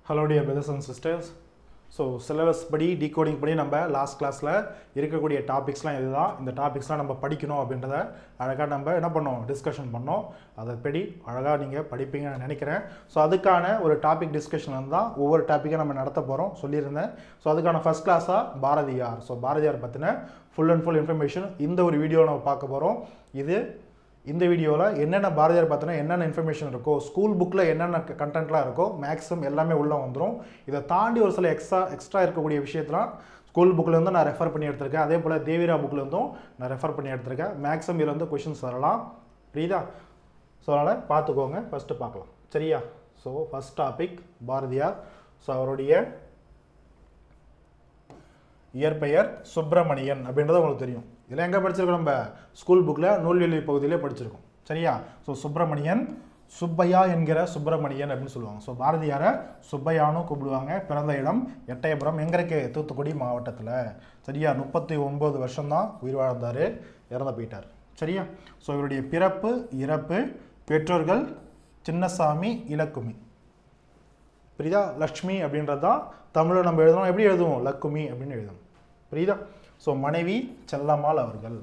hello dear brothers and sisters so syllabus படி decoding படி நம்ம லாஸ்ட் கிளாஸில் இருக்கக்கூடிய டாபிக்ஸ்லாம் இதுதான் இந்த டாபிக்ஸ்லாம் நம்ம படிக்கணும் அப்படின்றத அழகாக நம்ம என்ன பண்ணோம் டிஸ்கஷன் பண்ணோம் அதைப்படி அழகாக நீங்கள் படிப்பீங்கன்னு நான் நினைக்கிறேன் ஸோ அதுக்கான ஒரு டாபிக் டிஸ்கஷன் தான் ஒவ்வொரு டாப்பிக்கை நம்ம நடத்த போகிறோம் சொல்லியிருந்தேன் ஸோ அதுக்கான ஃபஸ்ட் கிளாஸாக பாரதியார் ஸோ பாரதியார் பற்றின ஃபுல் அண்ட் ஃபுல் இன்ஃபர்மேஷன் இந்த ஒரு வீடியோவில் நம்ம பார்க்க போகிறோம் இது இந்த வீடியோவில் என்னென்ன பாரதியார் பார்த்தோன்னா என்னென்ன இன்ஃபர்மேஷன் இருக்கோ ஸ்கூல் புக்கில் என்னென்ன கண்டென்ட்லாம் இருக்கோ மேக்ஸிமம் எல்லாமே உள்ளே வந்துடும் இதை தாண்டி ஒரு சில எக்ஸ்ட்ரா எக்ஸ்ட்ரா இருக்கக்கூடிய விஷயத்தெலாம் ஸ்கூல் புக்கில் நான் ரெஃபர் பண்ணி எடுத்திருக்கேன் அதே போல் தேவிரா புக்கில் இருந்தும் நான் ரெஃபர் பண்ணி எடுத்திருக்கேன் மேக்ஸிமம் இதில் வந்து கொஷின்ஸ் வரலாம் புரியுதா ஸோ அதனால் பார்த்துக்கோங்க ஃபஸ்ட்டு பார்க்கலாம் சரியா so first topic Bharathiyar so அவருடைய இயற்பெயர் சுப்பிரமணியன் அப்படின்றது உங்களுக்கு தெரியும் இதில் எங்கே படிச்சிருக்கோம் நம்ம ஸ்கூல் புக்கில் நூல்வெளி பகுதியிலே படிச்சிருக்கோம் சரியா ஸோ சுப்பிரமணியன் சுப்பையா என்கிற சுப்பிரமணியன் அப்படின்னு சொல்லுவாங்க ஸோ பாரதியாரை சுப்பையானும் கூப்பிடுவாங்க பிறந்த இடம் எட்டயபுரம் எங்கே இருக்கு தூத்துக்குடி மாவட்டத்தில் சரியா முப்பத்தி ஒன்பது வருஷம்தான் உயிர் வாழ்ந்தார் இறந்து போயிட்டார் சரியா ஸோ இவருடைய பிறப்பு இறப்பு பெற்றோர்கள் சின்னசாமி இலக்குமி புரியுதா லக்ஷ்மி அப்படின்றது தான் தமிழில் நம்ம எழுதணும் எப்படி எழுதுவோம் லக்குமி அப்படின்னு எழுதணும் புரியுதா ஸோ மனைவி செல்லம்மாள் அவர்கள்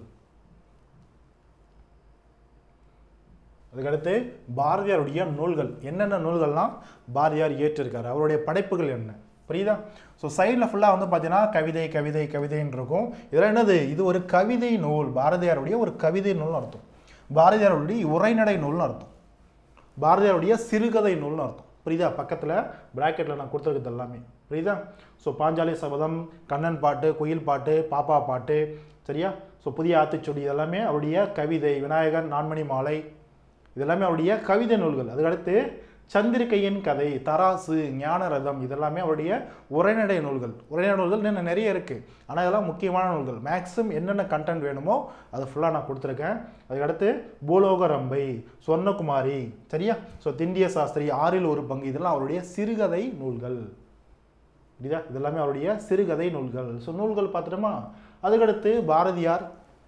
அதுக்கடுத்து பாரதியாருடைய நூல்கள் என்னென்ன நூல்கள்லாம் பாரதியார் இயற்றிருக்காரு அவருடைய படைப்புகள் என்ன புரியுதா ஸோ சைடில் ஃபுல்லாக வந்து பார்த்தீங்கன்னா கவிதை கவிதை கவிதைன்னு இருக்கும் இதெல்லாம் என்னது இது ஒரு கவிதை நூல் பாரதியாருடைய ஒரு கவிதை நூல்னு அர்த்தம் பாரதியாருடைய உரைநடை நூல்னு அர்த்தம் பாரதியாருடைய சிறுகதை நூல்னு அர்த்தம் புரியுதா பக்கத்தில் ப்ராக்கெட்டில் நான் கொடுத்துருக்குது எல்லாமே புரியுதா ஸோ பாஞ்சாலி சபதம் கண்ணன் பாட்டு குயில் பாட்டு பாப்பா பாட்டு சரியா ஸோ புதிய ஆத்திச்சுடி இதெல்லாமே அவருடைய கவிதை விநாயகர் நான்மணி மாலை இதெல்லாமே அவருடைய கவிதை நூல்கள் அதுக்கடுத்து சந்திரிகையின் கதை தராசு ஞான ரதம் இதெல்லாமே அவருடைய உரைநடை நூல்கள் உரைநடை நூல்கள் இன்னும் நிறைய இருக்குது ஆனால் இதெல்லாம் முக்கியமான நூல்கள் மேக்ஸிமம் என்னென்ன கண்டென்ட் வேணுமோ அது ஃபுல்லாக நான் கொடுத்துருக்கேன் அதுக்கடுத்து பூலோக ரம்பை சொர்ணகுமாரி சரியா ஸோ திண்டிய சாஸ்திரி ஆறில் ஒரு பங்கு இதெல்லாம் அவருடைய சிறுகதை நூல்கள் புரியுதா இதெல்லாமே அவருடைய சிறுகதை நூல்கள் ஸோ நூல்கள் பார்த்துட்டோமா அதுக்கடுத்து பாரதியார்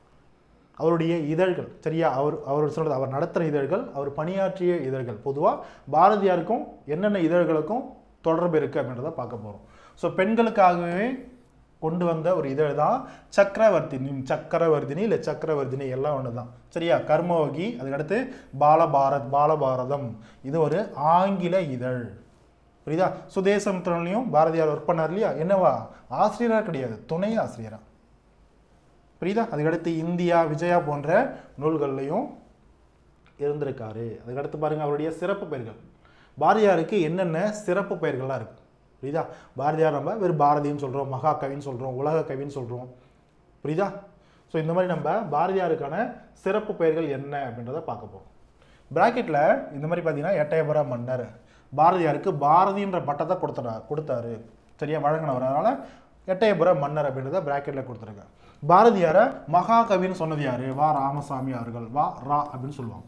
அவருடைய இதழ்கள் சரியா அவர் அவர் சொல்கிறது அவர் நடத்துகிற இதழ்கள் அவர் பணியாற்றிய இதழ்கள் பொதுவாக பாரதியாருக்கும் என்னென்ன இதழ்களுக்கும் தொடர்பு இருக்குது அப்படின்றத பார்க்க போகிறோம் ஸோ பெண்களுக்காகவே கொண்டு வந்த ஒரு இதழ் தான் சக்கரவர்த்தினி சக்கரவர்த்தினி இல்லை சக்கரவர்த்தினி எல்லாம் ஒன்று தான் சரியா கர்மயோகி அதுக்கடுத்து பாலபாரத் பாலபாரதம் இது ஒரு ஆங்கில இதழ் புரியுதா சுதேசமித்திரன்லையும் பாரதியார் ஒர்க் பண்ணார் இல்லையா என்னவா ஆசிரியராக கிடையாது துணை ஆசிரியரா புரியுதா அதுக்கடுத்து இந்தியா விஜயா போன்ற நூல்கள்லையும் இருந்திருக்காரு அதுக்கடுத்து பாருங்க அவருடைய சிறப்பு பெயர்கள் பாரதியாருக்கு என்னென்ன சிறப்பு பெயர்கள்லாம் இருக்கு புரியுதா பாரதியார் நம்ம வெறும் பாரதின்னு சொல்கிறோம் மகாகவின்னு சொல்கிறோம் உலக கவின்னு சொல்கிறோம் புரியுதா ஸோ இந்த மாதிரி நம்ம பாரதியாருக்கான சிறப்பு பெயர்கள் என்ன அப்படின்றத பார்க்க போகிறோம் பிராக்கெட்டில் இந்த மாதிரி பார்த்தீங்கன்னா எட்டயபுர மன்னர் பாரதியாருக்கு பாரதின்ற பட்டத்தை கொடுத்துறாரு கொடுத்தாரு சரியா வழங்கினவர் அதனால் எட்டயபுர மன்னர் அப்படின்றத பிராக்கெட்டில் கொடுத்துருக்கேன் பாரதியாரை மகாகவின்னு சொன்னது யாரு வா ராமசாமி அவர்கள் வா ரா அப்படின்னு சொல்லுவாங்க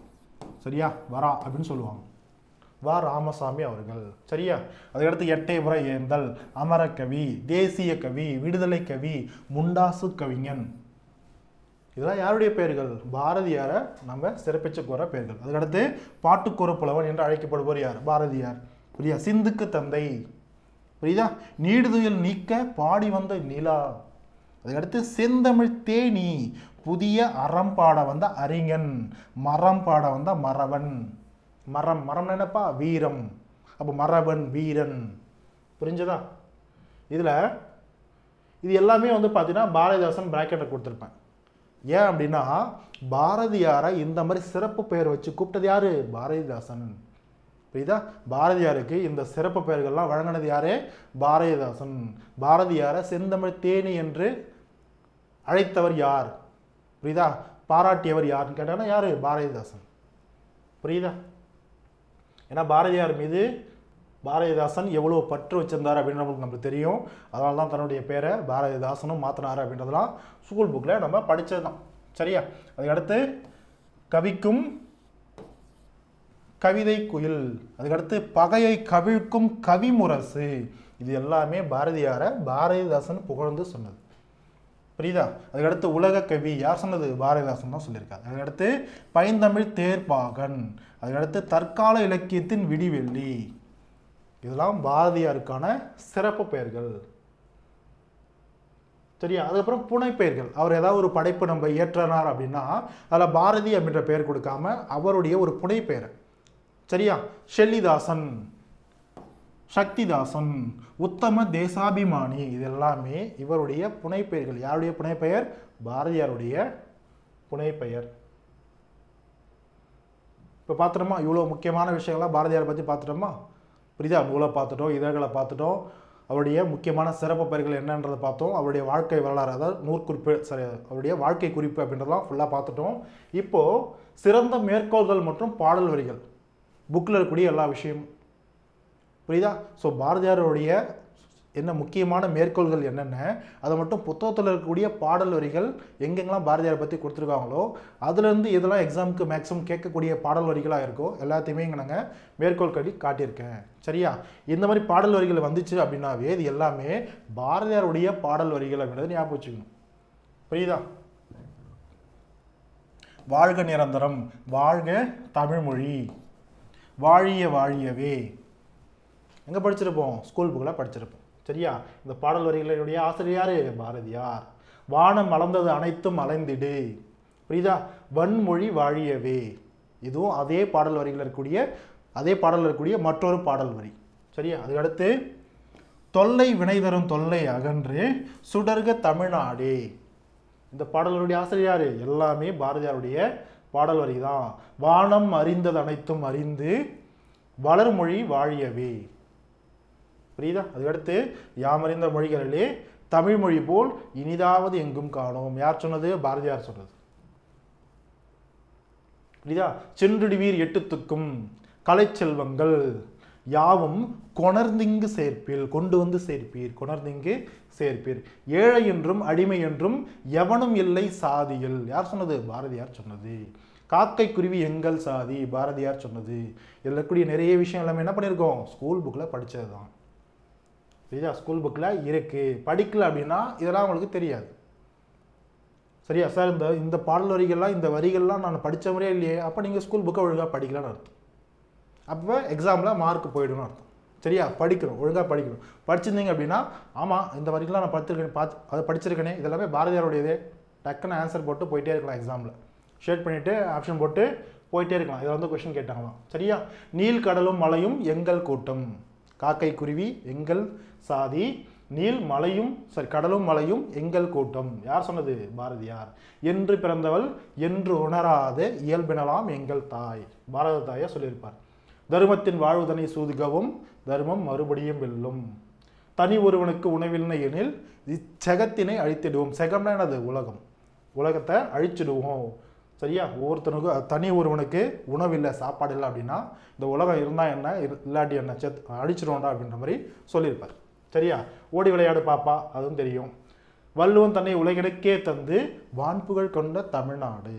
சரியா வரா அப்படின்னு சொல்லுவாங்க வா ராமசாமி அவர்கள் சரியா அதுக்கடுத்து எட்டயபுர ஏந்தல் அமரக்கவி தேசிய கவி விடுதலை கவி முண்டாசு கவிஞன் இதெல்லாம் யாருடைய பெயர்கள் பாரதியாரை நம்ம சிறப்பிச்சு கூற பெயர்கள் அதுக்கடுத்து பாட்டுக்கூற புலவன் என்று அழைக்கப்படுவோர் யார் பாரதியார் புரியா சிந்துக்கு தந்தை புரியுதா நீடுதுயில் நீக்க பாடி வந்த நிலா அதுக்கடுத்து செந்தமிழ் தேனி புதிய அறம் பாட வந்த அறிஞன் மரம் பாட வந்த மறவன் மரம் மரம் என்னப்பா வீரம் அப்போ மரபன் வீரன் புரிஞ்சதா இதில் இது எல்லாமே வந்து பார்த்தீங்கன்னா பாரதிதாசன் பிராக்கெட்டை கொடுத்துருப்பேன் ஏன் அப்படின்னா பாரதியாரை இந்த மாதிரி சிறப்பு பெயர் வச்சு கூப்பிட்டது யாரு பாரதிதாசன் புரியுதா பாரதியாருக்கு இந்த சிறப்பு பெயர்கள்லாம் வழங்கினது யாரு பாரதிதாசன் பாரதியாரை செந்தமிழ் தேனி என்று அழைத்தவர் யார் புரியுதா பாராட்டியவர் யாருன்னு கேட்டாங்கன்னா யாரு பாரதிதாசன் புரியுதா ஏன்னா பாரதியார் மீது பாரதிதாசன் எவ்வளோ பற்று வச்சிருந்தார் அப்படின்னு நமக்கு நம்மளுக்கு தெரியும் அதனால தான் தன்னுடைய பேரை பாரதிதாசனும் மாற்றினார் அப்படின்றதெல்லாம் ஸ்கூல் புக்கில் நம்ம படித்தது தான் சரியா அதுக்கடுத்து கவிக்கும் கவிதை குயில் அதுக்கடுத்து பகையை கவிழ்க்கும் கவிமுரசு இது எல்லாமே பாரதியாரை பாரதிதாசன் புகழ்ந்து சொன்னது புரியுதா அதுக்கடுத்து உலக கவி யார் சொன்னது பாரதிதாசன் தான் சொல்லியிருக்காரு அதுக்கடுத்து பைந்தமிழ் தேர்ப்பாகன் அதுக்கடுத்து தற்கால இலக்கியத்தின் விடிவெள்ளி இதெல்லாம் பாரதியாருக்கான சிறப்பு பெயர்கள் சரியா அதுக்கப்புறம் புனைப்பெயர்கள் அவர் ஏதாவது ஒரு படைப்பு நம்ம இயற்றினார் அப்படின்னா அதில் பாரதி அப்படின்ற பெயர் கொடுக்காம அவருடைய ஒரு புனைப்பெயரை சரியா ஷெல்லிதாசன் சக்திதாசன் உத்தம தேசாபிமானி இது எல்லாமே இவருடைய புனைப்பெயர்கள் யாருடைய புனைப்பெயர் பாரதியாருடைய புனைப்பெயர் இப்போ பார்த்துட்டோமா இவ்வளோ முக்கியமான விஷயங்கள்லாம் பாரதியார் பற்றி பார்த்துட்டோமா புரியுதா நூலை பார்த்துட்டோம் இதழ்களை பார்த்துட்டோம் அவருடைய முக்கியமான சிறப்பு பெயர்கள் என்னன்றதை பார்த்தோம் அவருடைய வாழ்க்கை வரலாறு அதாவது நூற்குறிப்பு சரி அவருடைய வாழ்க்கை குறிப்பு அப்படின்றதெல்லாம் ஃபுல்லாக பார்த்துட்டோம் இப்போது சிறந்த மேற்கோள்கள் மற்றும் பாடல் வரிகள் புக்கில் இருக்கக்கூடிய எல்லா விஷயமும் புரியுதா ஸோ பாரதியாருடைய என்ன முக்கியமான மேற்கோள்கள் என்னென்ன அதை மட்டும் புத்தகத்தில் இருக்கக்கூடிய பாடல் வரிகள் எங்கெங்கெல்லாம் பாரதியாரை பற்றி கொடுத்துருக்காங்களோ அதுலேருந்து இதெல்லாம் எக்ஸாமுக்கு மேக்ஸிமம் கேட்கக்கூடிய பாடல் வரிகளாக இருக்கோ எல்லாத்தையுமே இங்கே நாங்கள் மேற்கோள் கடி காட்டியிருக்கேன் சரியா இந்த மாதிரி பாடல் வரிகள் வந்துச்சு அப்படின்னாவே இது எல்லாமே பாரதியாருடைய பாடல் வரிகள் அப்படின்றத ஞாபகம் வச்சுக்கணும் புரியுதா வாழ்க நிரந்தரம் வாழ்க தமிழ்மொழி வாழிய வாழியவே எங்கே படிச்சிருப்போம் ஸ்கூல் புக்கில் படிச்சிருப்போம் சரியா இந்த பாடல் வரிகளுடைய ஆசிரியர் யாரு பாரதியார் வானம் மலர்ந்தது அனைத்தும் அலைந்திடு புரியுதா வன்மொழி வாழியவே இதுவும் அதே பாடல் வரிகள் இருக்கக்கூடிய அதே பாடல் இருக்கக்கூடிய மற்றொரு பாடல் வரி சரியா அதுக்கடுத்து தொல்லை வினை தரும் தொல்லை அகன்று சுடர்க தமிழ்நாடே இந்த பாடல்களுடைய ஆசிரியர் யாரு எல்லாமே பாரதியாருடைய பாடல் வரி தான் வானம் அறிந்தது அனைத்தும் அறிந்து வளர்மொழி வாழியவே புரியுதா அதுக்கடுத்து யாமறிந்த மொழிகளிலே தமிழ் மொழி போல் இனிதாவது எங்கும் காணோம் யார் சொன்னது பாரதியார் சொன்னது புரியுதா சென்றுடுவீர் எட்டுத்துக்கும் கலைச்செல்வங்கள் யாவும் கொணர்ந்திங்கு சேர்ப்பீர் கொண்டு வந்து சேர்ப்பீர் கொணர்ந்திங்கு சேர்ப்பீர் ஏழை என்றும் அடிமை என்றும் எவனும் இல்லை சாதியில் யார் சொன்னது பாரதியார் சொன்னது காக்கை குருவி எங்கள் சாதி பாரதியார் சொன்னது இதில் இருக்கக்கூடிய நிறைய விஷயம் எல்லாமே என்ன பண்ணியிருக்கோம் ஸ்கூல் புக்கில் படித்தது தான் சரியா ஸ்கூல் புக்கில் இருக்குது படிக்கல அப்படின்னா இதெல்லாம் உங்களுக்கு தெரியாது சரியா சார் இந்த இந்த பாடல் வரிகள்லாம் இந்த வரிகள்லாம் நான் படித்த முறையே இல்லையே அப்போ நீங்கள் ஸ்கூல் புக்கை ஒழுங்காக படிக்கலாம்னு அர்த்தம் அப்போ எக்ஸாமில் மார்க் போயிடும்னு அர்த்தம் சரியா படிக்கணும் ஒழுங்காக படிக்கணும் படிச்சிருந்தீங்க அப்படின்னா ஆமாம் இந்த வரிகள்லாம் நான் படிச்சிருக்கேன் பார்த்து அதை படிச்சிருக்கேனே இதெல்லாமே பாரதியாருடையதே டக்குன்னு ஆன்சர் போட்டு போயிட்டே இருக்கலாம் எக்ஸாமில் ஷேட் பண்ணிவிட்டு ஆப்ஷன் போட்டு போயிட்டே இருக்கலாம் இதில் வந்து கொஷின் கேட்டாங்களாம் சரியா நீல் கடலும் மலையும் எங்கள் கூட்டம் காக்கை குருவி எங்கள் சாதி நீல் மலையும் சரி கடலும் மலையும் எங்கள் கூட்டம் யார் சொன்னது பாரதியார் என்று பிறந்தவள் என்று உணராத இயல்பினலாம் எங்கள் தாய் பாரத தாயை சொல்லியிருப்பார் தருமத்தின் வாழ்வுதனை சூதுகவும் தர்மம் மறுபடியும் வெல்லும் தனி ஒருவனுக்கு உணவில்லை எனில் இச்செகத்தினை அழித்திடுவோம் செகம்னா என்னது உலகம் உலகத்தை அழிச்சிடுவோம் சரியா ஒவ்வொருத்தனுக்கும் தனி ஒருவனுக்கு உணவில்லை சாப்பாடு இல்லை அப்படின்னா இந்த உலகம் இருந்தால் என்ன இரு- இல்லாட்டி என்ன செத் அழிச்சிடுவோம்டா அப்படின்ற மாதிரி சொல்லியிருப்பார் சரியா ஓடி விளையாடு பாப்பா அதுவும் தெரியும் வள்ளுவன் தன்னை உலகினுக்கே தந்து வான்புகழ் கொண்ட தமிழ்நாடு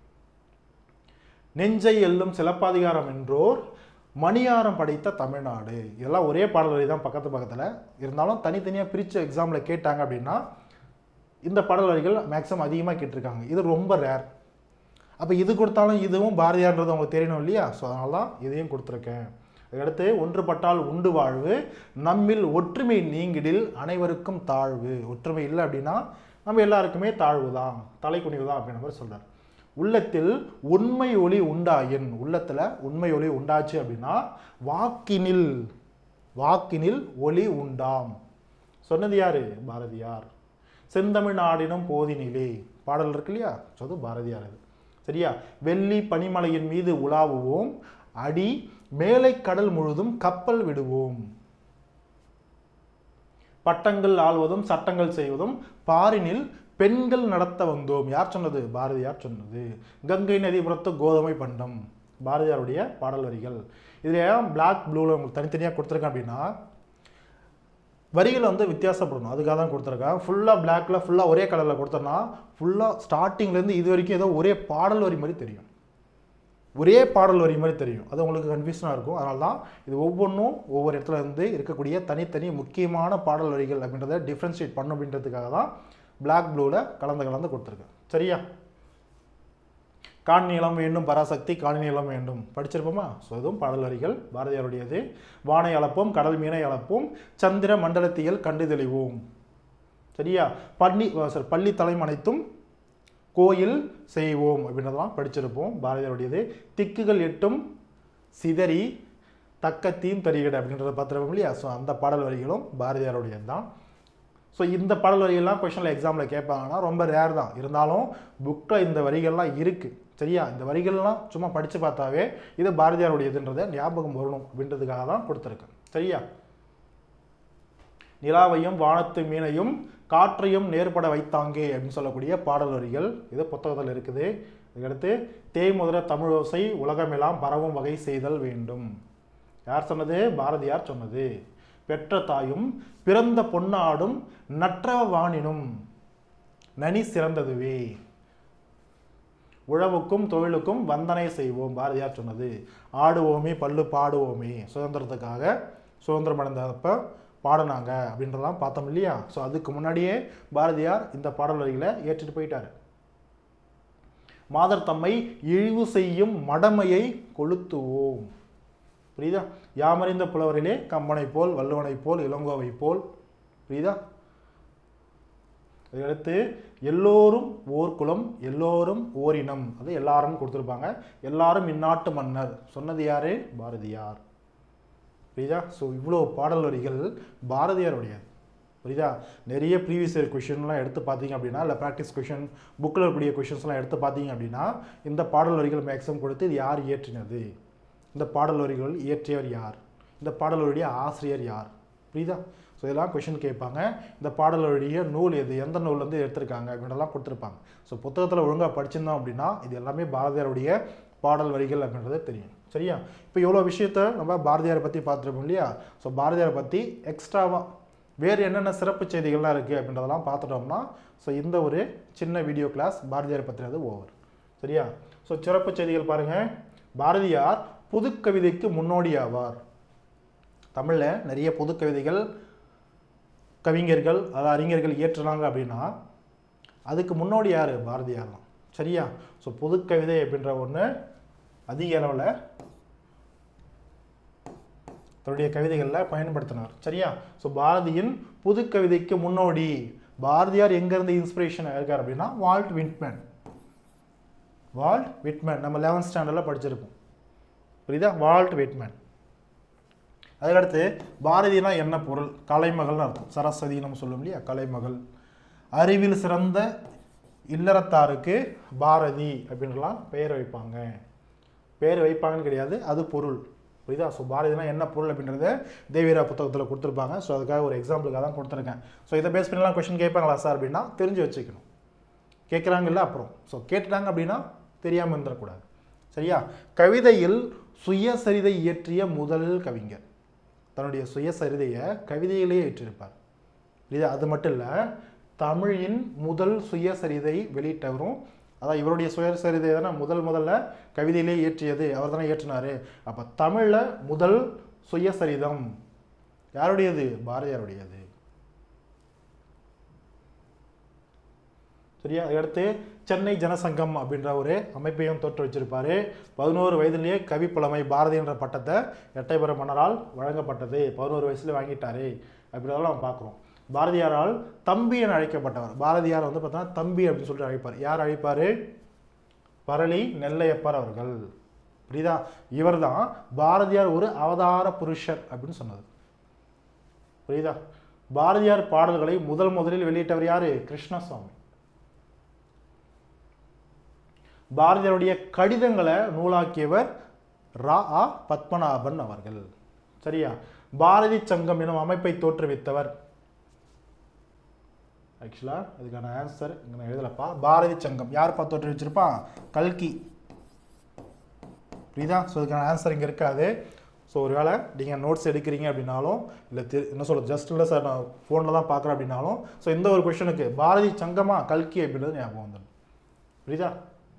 நெஞ்சை எல்லும் சிலப்பதிகாரம் என்றோர் மணியாரம் படைத்த தமிழ்நாடு இதெல்லாம் ஒரே பாடல் வரி தான் பக்கத்து பக்கத்தில் இருந்தாலும் தனித்தனியாக பிரித்து எக்ஸாமில் கேட்டாங்க அப்படின்னா இந்த பாடல் வரிகள் மேக்ஸிமம் அதிகமாக கேட்டிருக்காங்க இது ரொம்ப ரேர் அப்போ இது கொடுத்தாலும் இதுவும் பாரதியார்ன்றது உங்களுக்கு தெரியணும் இல்லையா ஸோ அதனால தான் இதையும் கொடுத்துருக்கேன் அதுக்கடுத்து ஒன்றுபட்டால் உண்டு வாழ்வு நம்மில் ஒற்றுமை நீங்கிடில் அனைவருக்கும் தாழ்வு ஒற்றுமை இல்லை அப்படின்னா நம்ம எல்லாருக்குமே தாழ்வு தான் தலைக்குனிவு தான் அப்படின்ற மாதிரி சொல்றார் உள்ளத்தில் உண்மை ஒளி உண்டாயின் உள்ளத்தில் உண்மை ஒளி உண்டாச்சு அப்படின்னா வாக்கினில் வாக்கினில் ஒளி உண்டாம் சொன்னது யாரு பாரதியார் செந்தமிழ்நாடினும் போதினிலே பாடல் இருக்கு இல்லையா ஸோ அது பாரதியார் அது சரியா வெள்ளி பனிமலையின் மீது உலாவுவோம் அடி மேலை கடல் முழுதும் கப்பல் விடுவோம் பட்டங்கள் ஆள்வதும் சட்டங்கள் செய்வதும் பாரினில் பெண்கள் நடத்த வந்தோம் யார் சொன்னது பாரதியார் சொன்னது கங்கை நதிபுரத்து கோதுமை பண்டம் பாரதியாருடைய பாடல் வரிகள் இதில் ஏன் பிளாக் ப்ளூவில் உங்களுக்கு தனித்தனியாக கொடுத்துருக்கேன் அப்படின்னா வரிகள் வந்து வித்தியாசப்படணும் அதுக்காக தான் கொடுத்துருக்கேன் ஃபுல்லாக பிளாக்ல ஃபுல்லாக ஒரே கலரில் கொடுத்தோன்னா ஃபுல்லாக ஸ்டார்டிங்லேருந்து இது வரைக்கும் ஏதோ ஒரே பாடல் வரி மாதிரி தெரியும் ஒரே பாடல் வரி மாதிரி தெரியும் அது உங்களுக்கு கன்ஃபியூஷனாக இருக்கும் அதனால தான் இது ஒவ்வொன்றும் ஒவ்வொரு இடத்துல இருந்து இருக்கக்கூடிய தனித்தனி முக்கியமான பாடல் வரிகள் அப்படின்றத டிஃப்ரென்ஷியேட் பண்ணும் அப்படின்றதுக்காக தான் பிளாக் ப்ளூவில் கலந்து கலந்து கொடுத்துருக்கேன் சரியா காணிநிலம் வேண்டும் பராசக்தி காணிநிலம் வேண்டும் படிச்சிருப்போமா ஸோ இதுவும் பாடல் வரிகள் பாரதியாருடையது வானை அளப்போம் கடல் மீனை அளப்போம் சந்திர மண்டலத்தியல் கண்டு தெளிவோம் சரியா பள்ளி சாரி பள்ளி தலைமை அனைத்தும் கோயில் செய்வோம் அப்படின்றதெல்லாம் படிச்சிருப்போம் பாரதியாருடையது திக்குகள் எட்டும் சிதறி தக்கத்தையும் தருகிட அப்படின்றத பார்த்துருப்போம் இல்லையா ஸோ அந்த பாடல் வரிகளும் பாரதியாருடையது தான் ஸோ இந்த பாடல் வரிகள்லாம் கொஷனில் எக்ஸாமில் கேட்பாங்கன்னா ரொம்ப ரேர் தான் இருந்தாலும் புக்கில் இந்த வரிகள்லாம் இருக்குது சரியா இந்த வரிகள்லாம் சும்மா படித்து பார்த்தாவே இது பாரதியாருடையதுன்றதை ஞாபகம் வரணும் அப்படின்றதுக்காக தான் கொடுத்துருக்கேன் சரியா நிலாவையும் வானத்து மீனையும் காற்றையும் நேர்பட வைத்தாங்கே அப்படின்னு சொல்லக்கூடிய பாடல் வரிகள் இது புத்தகத்தில் இருக்குது இதுக்கடுத்து தேய்முதிர தமிழ் ஓசை உலகமெல்லாம் பரவும் வகை செய்தல் வேண்டும் யார் சொன்னது பாரதியார் சொன்னது பெற்ற தாயும் பிறந்த பொன்னாடும் நற்றவ வாணினும் நனி சிறந்ததுவே உழவுக்கும் தொழிலுக்கும் வந்தனை செய்வோம் பாரதியார் சொன்னது ஆடுவோமே பல்லு பாடுவோமே சுதந்திரத்துக்காக சுதந்திரம் அடைந்தப்ப பாடினாங்க அப்படின்றதெல்லாம் பார்த்தோம் இல்லையா ஸோ அதுக்கு முன்னாடியே பாரதியார் இந்த பாடல் வரிகளை ஏற்றிட்டு போயிட்டாரு மாதர் தம்மை இழிவு செய்யும் மடமையை கொளுத்துவோம் புரியுதா யாமறிந்த புலவரிலே கம்பனை போல் வள்ளுவனை போல் இளங்கோவை போல் புரியுதா இதையடுத்து எல்லோரும் ஓர் குலம் எல்லோரும் ஓரினம் அது எல்லாரும் கொடுத்துருப்பாங்க எல்லாரும் இந்நாட்டு மன்னர் சொன்னது யாரு பாரதியார் புரியுதா ஸோ இவ்வளோ பாடல் வரிகள் பாரதியாருடையது புரியுதா நிறைய ப்ரீவியஸ் இயர் கொஷின்லாம் எடுத்து பார்த்தீங்க அப்படின்னா இல்லை ப்ராக்டிஸ் கொஷின் புக்கில் இருக்கக்கூடிய கொஷின்ஸ்லாம் எடுத்து பார்த்தீங்க அப்படின்னா இந்த பாடல் வரிகள் மேக்ஸிமம் கொடுத்து இது யார் இயற்றினது இந்த பாடல் வரிகள் இயற்றியவர் யார் இந்த பாடல் வரியுடைய ஆசிரியர் யார் புரியுதா ஸோ இதெல்லாம் கொஷின் கேட்பாங்க இந்த பாடல் வரியுடைய நூல் எது எந்த நூல்லேருந்து எடுத்திருக்காங்க அப்படின்றலாம் கொடுத்துருப்பாங்க ஸோ புத்தகத்தில் ஒழுங்காக படிச்சிருந்தோம் அப்படின்னா இது எல்லாமே பாரதியாருடைய பாடல் வரிகள் அப்படின்றது தெரியும் சரியா இப்போ இவ்வளோ விஷயத்த நம்ம பாரதியாரை பற்றி பார்த்துருப்போம் இல்லையா ஸோ பாரதியாரை பற்றி எக்ஸ்ட்ராவாக வேறு என்னென்ன சிறப்பு செய்திகள்லாம் இருக்குது அப்படின்றதெல்லாம் பார்த்துட்டோம்னா ஸோ இந்த ஒரு சின்ன வீடியோ கிளாஸ் பாரதியார் பற்றினது ஓவர் சரியா ஸோ சிறப்பு செய்திகள் பாருங்கள் பாரதியார் புதுக்கவிதைக்கு முன்னோடி ஆவார் தமிழில் நிறைய புதுக்கவிதைகள் கவிஞர்கள் அதாவது அறிஞர்கள் இயற்றுனாங்க அப்படின்னா அதுக்கு முன்னோடி யார் பாரதியார் தான் சரியா ஸோ புதுக்கவிதை அப்படின்ற ஒன்று அதிக அளவில் தன்னுடைய கவிதைகளில் பயன்படுத்தினார் சரியா ஸோ பாரதியின் புதுக்கவிதைக்கு முன்னோடி பாரதியார் எங்கேருந்து இன்ஸ்பிரேஷன் இருக்கார் அப்படின்னா வால்ட் விட்மேன் வால்ட் விட்மேன் நம்ம லெவன்த் ஸ்டாண்டர்டில் படிச்சிருப்போம் புரியுதா வால்ட் விட்மேன் அதுக்கடுத்து பாரதினா என்ன பொருள் கலைமகள்னு அர்த்தம் சரஸ்வதி நம்ம சொல்லுவோம் இல்லையா கலைமகள் அறிவில் சிறந்த இல்லறத்தாருக்கு பாரதி அப்படின்றலாம் பெயர் வைப்பாங்க பேர் வைப்பாங்கன்னு கிடையாது அது பொருள் புரியுதா ஸோ பாரதினா என்ன பொருள் அப்படின்றத தேவிரா புத்தகத்தில் கொடுத்துருப்பாங்க ஸோ அதுக்காக ஒரு எக்ஸாம்பிளுக்காக தான் கொடுத்துருக்கேன் ஸோ இதை பேஸ் பண்ணலாம் கொஷின் கேட்பாங்களா சார் அப்படின்னா தெரிஞ்சு வச்சுக்கணும் கேட்குறாங்கல்ல அப்புறம் ஸோ கேட்டுட்டாங்க அப்படின்னா தெரியாமல் இருந்துடக்கூடாது சரியா கவிதையில் சுயசரிதை இயற்றிய முதல் கவிஞர் தன்னுடைய சுயசரிதையை கவிதையிலேயே ஏற்றிருப்பார் இது அது மட்டும் இல்லை தமிழின் முதல் சுயசரிதை வெளியிட்டவரும் அதான் இவருடைய சுயசரிதை தானே முதல் முதல்ல கவிதையிலே இயற்றியது அவர் தானே இயற்றினார் அப்போ தமிழில் முதல் சுயசரிதம் யாருடையது பாரதியாருடையது சரியா அடுத்து சென்னை ஜனசங்கம் அப்படின்ற ஒரு அமைப்பையும் தோற்று வச்சிருப்பாரு பதினோரு வயதிலேயே கவி புலமை பாரதி என்ற பட்டத்தை எட்டயபுர மன்னரால் வழங்கப்பட்டது பதினோரு வயசுல வாங்கிட்டாரு அப்படின்றதெல்லாம் நம்ம பார்க்குறோம் பாரதியாரால் தம்பி என அழைக்கப்பட்டவர் பாரதியார் வந்து பார்த்தோன்னா தம்பி அப்படின்னு சொல்லிட்டு அழைப்பார் யார் அழைப்பார் பரளி நெல்லையப்பர் அவர்கள் புரியுதா இவர்தான் பாரதியார் ஒரு அவதார புருஷர் அப்படின்னு சொன்னது புரியுதா பாரதியார் பாடல்களை முதல் முதலில் வெளியிட்டவர் யாரு கிருஷ்ணசுவாமி பாரதியாருடைய கடிதங்களை நூலாக்கியவர் ரா ஆ பத்மநாபன் அவர்கள் சரியா பாரதி சங்கம் எனும் அமைப்பை தோற்றுவித்தவர் ஆக்சுவலாக இதுக்கான ஆன்சர் இங்கே நான் எழுதலப்பா பாரதி சங்கம் யாருப்பா தோற்றுவிச்சிருப்பான் கல்கி புரியுதா ஸோ இதுக்கான ஆன்சர் இங்கே இருக்காது ஸோ ஒருவேளை நீங்கள் நோட்ஸ் எடுக்கிறீங்க அப்படின்னாலும் இல்லை தெ என்ன சொல்கிறது ஜஸ்ட் இல்லை சார் நான் ஃபோனில் தான் பார்க்குறேன் அப்படின்னாலும் ஸோ இந்த ஒரு கொஷனுக்கு பாரதி சங்கமா கல்கி அப்படின்றது ஞாபகம் வந்துடும் புரியுதா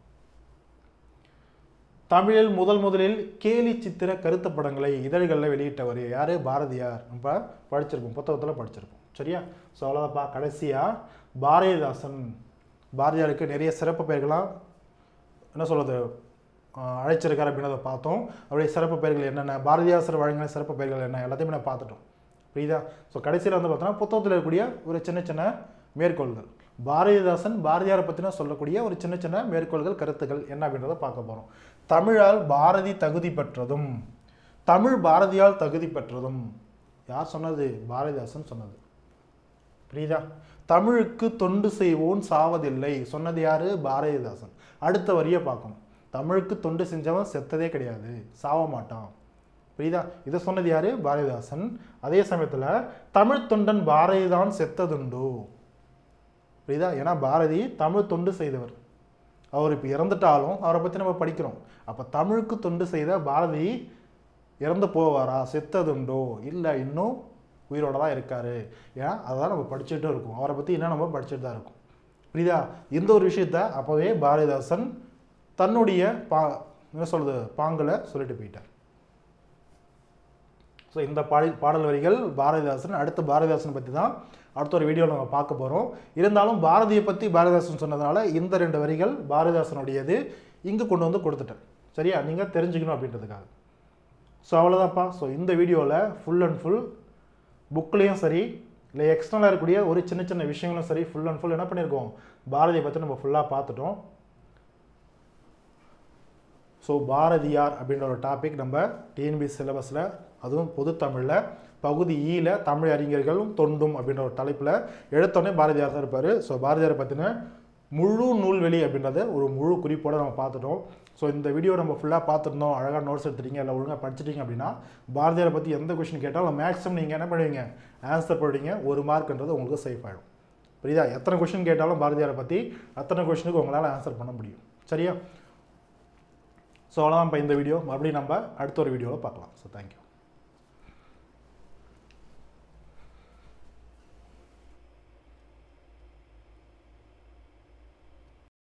தமிழில் முதல் முதலில் கேலி சித்திர கருத்து படங்களை இதழ்களில் வெளியிட்டவர் யார் பாரதியார் நம்ம படிச்சிருப்போம் புத்தகத்தில் படிச்சிருப்போம் சரியா ஸோ அவ்வளோதான்ப்பா கடைசியாக பாரதிதாசன் பாரதியாருக்கு நிறைய சிறப்பு பெயர்களாம் என்ன சொல்கிறது அழைச்சிருக்காரு அப்படின்றத பார்த்தோம் அவருடைய சிறப்பு பெயர்கள் என்னென்ன பாரதிதாசர் வழங்கின சிறப்பு பெயர்கள் என்ன எல்லாத்தையுமே நான் பார்த்துட்டோம் புரியுதா ஸோ கடைசியில் வந்து பார்த்தோன்னா புத்தகத்தில் இருக்கக்கூடிய ஒரு சின்ன சின்ன மேற்கோள்கள் பாரதிதாசன் பாரதியாரை பற்றின சொல்லக்கூடிய ஒரு சின்ன சின்ன மேற்கோள்கள் கருத்துக்கள் என்ன அப்படின்றத பார்க்க போகிறோம் தமிழால் பாரதி தகுதி பெற்றதும் தமிழ் பாரதியால் தகுதி பெற்றதும் யார் சொன்னது பாரதிதாசன் சொன்னது புரியுதா தமிழுக்கு தொண்டு செய்வோன் சாவதில்லை சொன்னது யாரு பாரதிதாசன் அடுத்த வரியை பார்க்கணும் தமிழுக்கு தொண்டு செஞ்சவன் செத்ததே கிடையாது சாவ மாட்டான் புரியுதா இதை சொன்னது யாரு பாரதிதாசன் அதே சமயத்தில் தமிழ் தொண்டன் பாரதிதான் செத்ததுண்டோ புரியுதா ஏன்னா பாரதி தமிழ் தொண்டு செய்தவர் அவர் இப்போ இறந்துட்டாலும் அவரை பற்றி நம்ம படிக்கிறோம் அப்போ தமிழுக்கு தொண்டு செய்த பாரதி இறந்து போவாரா செத்ததுண்டோ இல்லை இன்னும் உயிரோட தான் இருக்காரு ஏன்னா அதான் நம்ம படிச்சுட்டு இருக்கோம் அவரை பற்றி இன்னும் நம்ம படிச்சுட்டு தான் இருக்கோம் புரியுதா இந்த ஒரு விஷயத்த அப்போவே பாரதிதாசன் தன்னுடைய பா என்ன சொல்றது பாங்கில் சொல்லிட்டு போயிட்டார் ஸோ இந்த பாடல் பாடல் வரிகள் பாரதிதாசன் அடுத்து பாரதிதாசன் பற்றி தான் அடுத்த ஒரு வீடியோவில் நம்ம பார்க்க போகிறோம் இருந்தாலும் பாரதியை பற்றி பாரதிதாசன் சொன்னதுனால இந்த ரெண்டு வரிகள் பாரதிதாசனுடையது இங்கே கொண்டு வந்து கொடுத்துட்டேன் சரியா நீங்கள் தெரிஞ்சுக்கணும் அப்படின்றதுக்காக ஸோ அவ்வளோதான்ப்பா ஸோ இந்த வீடியோவில் ஃபுல் அண்ட் ஃபுல் புக்லேயும் சரி இல்லை எக்ஸ்டர்னலாக இருக்கக்கூடிய ஒரு சின்ன சின்ன விஷயங்களும் சரி ஃபுல் அண்ட் ஃபுல் என்ன பண்ணியிருக்கோம் பாரதியை பற்றி நம்ம ஃபுல்லாக பார்த்துட்டோம் ஸோ பாரதியார் அப்படின்ற ஒரு டாபிக் நம்ம டிஎன்பி சிலபஸில் அதுவும் பொது தமிழில் பகுதி ஈல தமிழ் அறிஞர்களும் தொண்டும் அப்படின்ற ஒரு தலைப்பில் எடுத்தோடனே பாரதியார் தான் இருப்பார் ஸோ பாரதியாரை பற்றின முழு நூல்வெளி அப்படின்றத ஒரு முழு குறிப்போடு நம்ம பார்த்துட்டோம் ஸோ இந்த வீடியோ நம்ம ஃபுல்லாக பார்த்துருந்தோம் அழகாக நோட்ஸ் எடுத்துட்டீங்க இல்லை ஒழுங்காக படிச்சிட்டீங்க அப்படின்னா பாரதியாரை பற்றி எந்த கொஷின் கேட்டாலும் மேக்ஸிமம் நீங்கள் என்ன பண்ணுவீங்க ஆன்சர் பண்ணுவீங்க ஒரு மார்க்ன்றது உங்களுக்கு சேஃப் ஆகிடும் புரியுதா எத்தனை கொஷின் கேட்டாலும் பாரதியாரை பற்றி அத்தனை கொஷினுக்கு உங்களால் ஆன்சர் பண்ண முடியும் சரியா ஸோ அவ்வளோதான் இப்போ இந்த வீடியோ மறுபடியும் நம்ம அடுத்த ஒரு வீடியோவில் பார்க்கலாம் ஸோ தேங்க்யூ